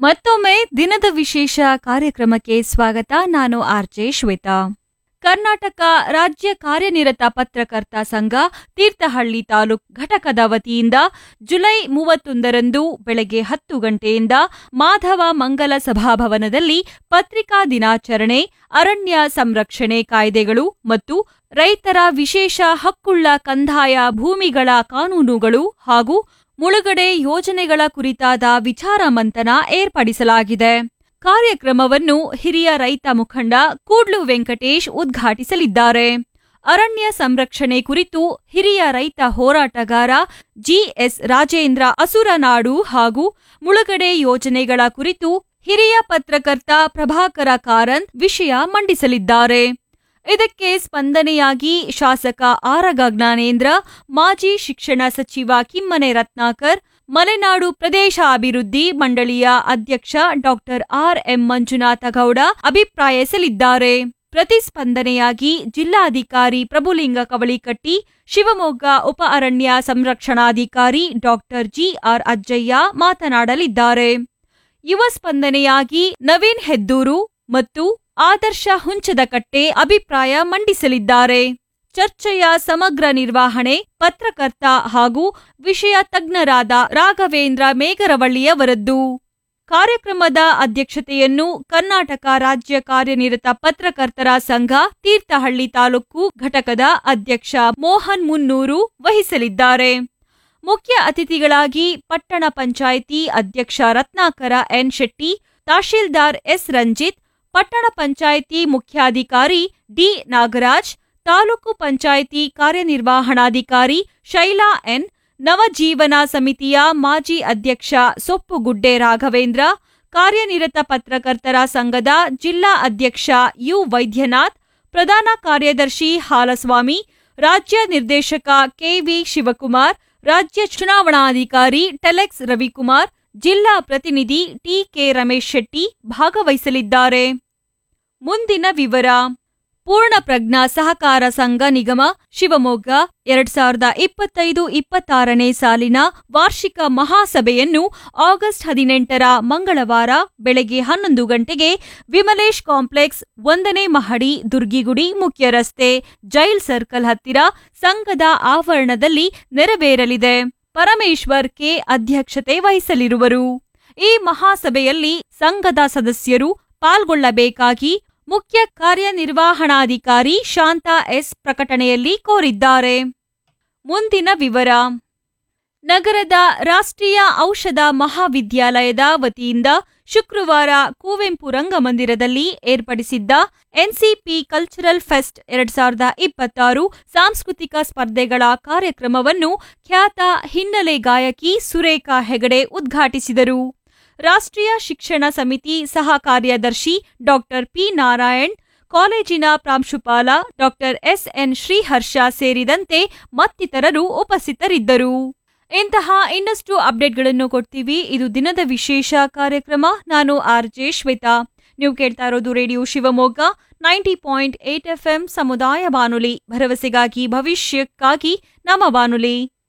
ಮತ್ತೊಮ್ಮೆ ದಿನದ ವಿಶೇಷ ಕಾರ್ಯಕ್ರಮಕ್ಕೆ ಸ್ವಾಗತ ನಾನು ಆರ್ಜೆ ಶ್ವೇತಾ ಕರ್ನಾಟಕ ರಾಜ್ಯ ಕಾರ್ಯನಿರತ ಪತ್ರಕರ್ತ ಸಂಘ ತೀರ್ಥಹಳ್ಳಿ ತಾಲೂಕ್ ಘಟಕದ ವತಿಯಿಂದ ಜುಲೈ ಮೂವತ್ತೊಂದರಂದು ಬೆಳಗ್ಗೆ ಹತ್ತು ಗಂಟೆಯಿಂದ ಮಾಧವ ಮಂಗಲ ಸಭಾಭವನದಲ್ಲಿ ಪತ್ರಿಕಾ ದಿನಾಚರಣೆ ಅರಣ್ಯ ಸಂರಕ್ಷಣೆ ಕಾಯ್ದೆಗಳು ಮತ್ತು ರೈತರ ವಿಶೇಷ ಹಕ್ಕುಳ್ಳ ಕಂದಾಯ ಭೂಮಿಗಳ ಕಾನೂನುಗಳು ಹಾಗೂ ಮುಳುಗಡೆ ಯೋಜನೆಗಳ ಕುರಿತಾದ ವಿಚಾರ ಮಂಥನ ಏರ್ಪಡಿಸಲಾಗಿದೆ ಕಾರ್ಯಕ್ರಮವನ್ನು ಹಿರಿಯ ರೈತ ಮುಖಂಡ ಕೂಡ್ಲು ವೆಂಕಟೇಶ್ ಉದ್ಘಾಟಿಸಲಿದ್ದಾರೆ ಅರಣ್ಯ ಸಂರಕ್ಷಣೆ ಕುರಿತು ಹಿರಿಯ ರೈತ ಹೋರಾಟಗಾರ ಜಿಎಸ್ ರಾಜೇಂದ್ರ ಅಸುರನಾಡು ಹಾಗೂ ಮುಳುಗಡೆ ಯೋಜನೆಗಳ ಕುರಿತು ಹಿರಿಯ ಪತ್ರಕರ್ತ ಪ್ರಭಾಕರ ಕಾರಂತ್ ವಿಷಯ ಮಂಡಿಸಲಿದ್ದಾರೆ ಇದಕ್ಕೆ ಸ್ಪಂದನೆಯಾಗಿ ಶಾಸಕ ಆರಗ ಜ್ಞಾನೇಂದ್ರ ಮಾಜಿ ಶಿಕ್ಷಣ ಸಚಿವ ಕಿಮ್ಮನೆ ರತ್ನಾಕರ್ ಮಲೆನಾಡು ಪ್ರದೇಶಾಭಿವೃದ್ಧಿ ಮಂಡಳಿಯ ಅಧ್ಯಕ್ಷ doctor R M Manjunatha Gowda ಅಭಿಪ್ರಾಯಿಸಲಿದ್ದಾರೆ ಪ್ರತಿಸ್ಪಂದನೆಯಾಗಿ ಜಿಲ್ಲಾಧಿಕಾರಿ ಪ್ರಭುಲಿಂಗ ಕವಳಿಕಟ್ಟಿ ಶಿವಮೊಗ್ಗ ಉಪ ಅರಣ್ಯ ಸಂರಕ್ಷಣಾಧಿಕಾರಿ ಡಾಕ್ಟರ್ ಜಿಆರ್ ಅಜ್ಜಯ್ಯ ಮಾತನಾಡಲಿದ್ದಾರೆ ಯುವ ಸ್ಪಂದನೆಯಾಗಿ ನವೀನ್ ಹೆದ್ದೂರು ಮತ್ತು ಆದರ್ಶ ಹುಂಚದಕಟ್ಟೆ ಅಭಿಪ್ರಾಯ ಮಂಡಿಸಲಿದ್ದಾರೆ ಚರ್ಚೆಯ ಸಮಗ್ರ ನಿರ್ವಹಣೆ ಪತ್ರಕರ್ತ ಹಾಗೂ ವಿಷಯ ತಜ್ಞರಾದ ರಾಘವೇಂದ್ರ ಮೇಗರವಳ್ಳಿಯವರದ್ದು ಕಾರ್ಯಕ್ರಮದ ಅಧ್ಯಕ್ಷತೆಯನ್ನು ಕರ್ನಾಟಕ ರಾಜ್ಯ ಕಾರ್ಯನಿರತ ಪತ್ರಕರ್ತರ ಸಂಘ ತೀರ್ಥಹಳ್ಳಿ ತಾಲೂಕು ಘಟಕದ ಅಧ್ಯಕ್ಷ ಮೋಹನ್ ಮುನ್ನೂರು ವಹಿಸಲಿದ್ದಾರೆ ಮುಖ್ಯ ಅತಿಥಿಗಳಾಗಿ ಪಟ್ಟಣ ಪಂಚಾಯಿತಿ ಅಧ್ಯಕ್ಷ ರತ್ನಾಕರ ಎನ್ ಶೆಟ್ಟಿ ತಹಶೀಲ್ದಾರ್ ಎಸ್ ರಂಜಿತ್ ಪಟ್ಟಣ ಪಂಚಾಯಿತಿ ಮುಖ್ಯಾಧಿಕಾರಿ ಡಿ ನಾಗರಾಜ್ ತಾಲೂಕು ಪಂಚಾಯಿತಿ ಕಾರ್ಯನಿರ್ವಹಣಾಧಿಕಾರಿ ಶೈಲಾ ಎನ್ ನವಜೀವನ ಸಮಿತಿಯ ಮಾಜಿ ಅಧ್ಯಕ್ಷ ಸೊಪ್ಪುಗುಡ್ಡೆ ರಾಘವೇಂದ್ರ ಕಾರ್ಯನಿರತ ಪತ್ರಕರ್ತರ ಸಂಘದ ಜಿಲ್ಲಾ ಅಧ್ಯಕ್ಷ ಯು ವೈದ್ಯನಾಥ್ ಪ್ರಧಾನ ಕಾರ್ಯದರ್ಶಿ ಹಾಲಸ್ವಾಮಿ ರಾಜ್ಯ ನಿರ್ದೇಶಕ ಕೆವಿ ಶಿವಕುಮಾರ್ ರಾಜ್ಯ ಚುನಾವಣಾಧಿಕಾರಿ ಟೆಲೆಕ್ಸ್ ರವಿಕುಮಾರ್ ಜಿಲ್ಲಾ ಪ್ರತಿನಿಧಿ ಟಿಕೆ ರಮೇಶ್ ಶೆಟ್ಟಿ ಭಾಗವಹಿಸಲಿದ್ದಾರೆ ಮುಂದಿನ ವಿವರ ಪೂರ್ಣ ಪ್ರಜ್ಞಾ ಸಹಕಾರ ಸಂಘ ನಿಗಮ ಶಿವಮೊಗ್ಗ ಎರಡ್ ಸಾವಿರದ ಇಪ್ಪತ್ತೈದು ಇಪ್ಪತ್ತಾರನೇ ಸಾಲಿನ ವಾರ್ಷಿಕ ಮಹಾಸಭೆಯನ್ನು ಆಗಸ್ಟ್ ಹದಿನೆಂಟರ ಮಂಗಳವಾರ ಬೆಳಗ್ಗೆ ಹನ್ನೊಂದು ಗಂಟೆಗೆ ವಿಮಲೇಶ್ ಕಾಂಪ್ಲೆಕ್ಸ್ ಒಂದನೇ ಮಹಡಿ ದುರ್ಗಿಗುಡಿ ಮುಖ್ಯ ರಸ್ತೆ ಜೈಲ್ ಸರ್ಕಲ್ ಹತ್ತಿರ ಸಂಘದ ಆವರಣದಲ್ಲಿ ನೆರವೇರಲಿದೆ ಪರಮೇಶ್ವರ್ ಕೆ ಅಧ್ಯಕ್ಷತೆ ವಹಿಸಲಿರುವರು ಈ ಮಹಾಸಭೆಯಲ್ಲಿ ಸಂಘದ ಸದಸ್ಯರು ಪಾಲ್ಗೊಳ್ಳಬೇಕಾಗಿ ಮುಖ್ಯ ಕಾರ್ಯನಿರ್ವಹಣಾಧಿಕಾರಿ ಶಾಂತಾ ಎಸ್ ಪ್ರಕಟಣೆಯಲ್ಲಿ ಕೋರಿದ್ದಾರೆ ಮುಂದಿನ ವಿವರ ನಗರದ ರಾಷ್ಟ್ರೀಯ ಔಷಧ ಮಹಾವಿದ್ಯಾಲಯದ ವತಿಯಿಂದ ಶುಕ್ರವಾರ ಕುವೆಂಪು ರಂಗಮಂದಿರದಲ್ಲಿ ಏರ್ಪಡಿಸಿದ್ದ ಎನ್ಸಿಪಿ ಕಲ್ಚರಲ್ ಫೆಸ್ಟ್ ಎರಡ್ ಸಾವಿರದ ಇಪ್ಪತ್ತಾರು ಸಾಂಸ್ಕೃತಿಕ ಸ್ಪರ್ಧೆಗಳ ಕಾರ್ಯಕ್ರಮವನ್ನು ಖ್ಯಾತ ಹಿನ್ನೆಲೆ ಗಾಯಕಿ ಸುರೇಖಾ ಹೆಗಡೆ ಉದ್ಘಾಟಿಸಿದರು ರಾಷ್ಟ್ರೀಯ ಶಿಕ್ಷಣ ಸಮಿತಿ ಸಹ ಕಾರ್ಯದರ್ಶಿ ಡಾಕ್ಟರ್ ಪಿ ನಾರಾಯಣ್ ಕಾಲೇಜಿನ ಪ್ರಾಂಶುಪಾಲ ಡಾಕ್ಟರ್ ಎಸ್ಎನ್ ಶ್ರೀಹರ್ಷ ಸೇರಿದಂತೆ ಮತ್ತಿತರರು ಉಪಸ್ಥಿತರಿದ್ದರು ಇಂತಹ ಇನ್ನಷ್ಟು ಅಪ್ಡೇಟ್ಗಳನ್ನು ಕೊಡ್ತೀವಿ ಇದು ದಿನದ ವಿಶೇಷ ಕಾರ್ಯಕ್ರಮ ನಾನು ಆರ್ಜೆ ಶ್ವೇತಾ ನೀವು ಕೇಳ್ತಾ ಇರೋದು radio Shivamogga ninety point eight FM ಸಮುದಾಯ ಬಾನುಲಿ ಭರವಸೆಗಾಗಿ ಭವಿಷ್ಯಕ್ಕಾಗಿ ನಮ್ಮ ಬಾನುಲಿ